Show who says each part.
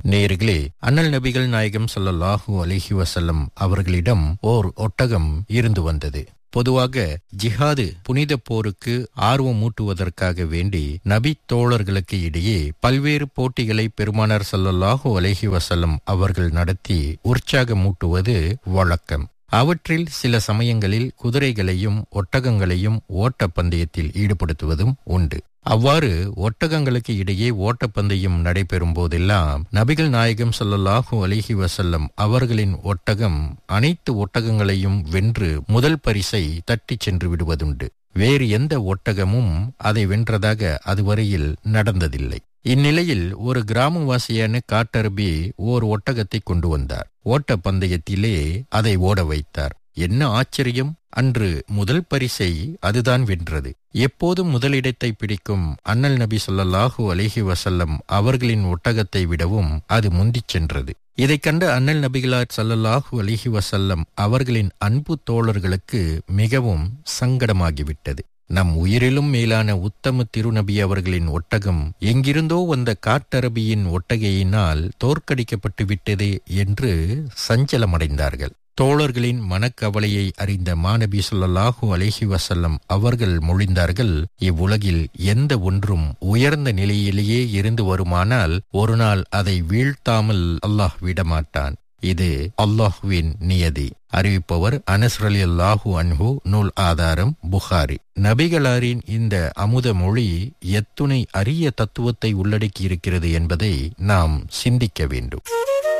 Speaker 1: நேர்களே அண்ணல் நபிகள் நாயகம் ஸல்லல்லாஹு அலைஹி வஸல்லம் அவர்களிடம் ஓர் ஒட்டகம் இருந்து வந்தது பொதுவாக ஜிஹாது புனித போருக்கு ஆர்வமூட்டுவதற்காக வேண்டி நபி தோழர்களுக்கு இடையே பல்வேறு போட்டிகளை பெருமானார் ஸல்லல்லாஹு அலைஹி வஸல்லம் அவர்கள் நடத்தி உற்சாகமூட்டுவது வழக்கம் அவற்றில் சில சமயங்களில் குதிரைகளையும் ஒட்டகங்களையும் ஓட்டப் பந்தயத்தில் ஈடுபடுத்துவதும் உண்டு அவ்வாறு ஒட்டகங்களுக்கு இடையே ஓட்டப்பந்தயம் நடைபெறும் போதெல்லாம் நபிகள் நாயகம் ஸல்லல்லாஹு அலைஹி வஸல்லம் அவர்களின் ஒட்டகம் அனைத்து ஒட்டகங்களையும் வென்று முதல் பரிசை தட்டிச் சென்று விடுவதுண்டு வேறு எந்த ஒட்டகமும் அதை வென்றதாக அதுவரையில் நடந்ததில்லை இந்நிலையில் ஒரு கிராமவாசியான காட்டரபி ஓர் ஒட்டகத்தை கொண்டு வந்தார் ஓட்ட பந்தயத்திலே அதை ஓட வைத்தார் என்ன ஆச்சரியம் அன்று முதல் பரிசை அதுதான் வென்றது எப்போதும் முதலிடத்தை பிடிக்கும் அண்ணல் நபி சொல்லல்லாஹூ அலிஹி வசல்லம் அவர்களின் ஒட்டகத்தை விடவும் அது முந்திச் சென்றது இதைக் கண்ட அண்ணல் நபிகளார் சல்லல்லாஹூ அலிஹி வசல்லம் அவர்களின் அன்பு தோழர்களுக்கு மிகவும் சங்கடமாகிவிட்டது நம் உயிரிலும் மேலான உத்தம திருநபி அவர்களின் ஒட்டகம் எங்கிருந்தோ வந்த காட்டரபியின் ஒட்டகையினால் தோற்கடிக்கப்பட்டு விட்டதே என்று சஞ்சலமடைந்தார்கள் தோழர்களின் மனக்கவலையை அறிந்த மாநபி சொல்லல்லாஹூ அலேஹி வசல்லம் அவர்கள் மொழிந்தார்கள் இவ்வுலகில் எந்த ஒன்றும் உயர்ந்த நிலையிலேயே இருந்து வருமானால் ஒரு நாள் அதை வீழ்த்தாமல் அல்லாஹ் விடமாட்டான் இது அல்லாஹுவின் நியதி அறிவிப்பவர் அனஸ்ரலி அல்லாஹு அன்ஹு நூல் ஆதாரம் புகாரி நபிகளாரின் இந்த அமுத மொழி எத்துணை அரிய தத்துவத்தை உள்ளடக்கி இருக்கிறது என்பதை நாம் சிந்திக்க வேண்டும்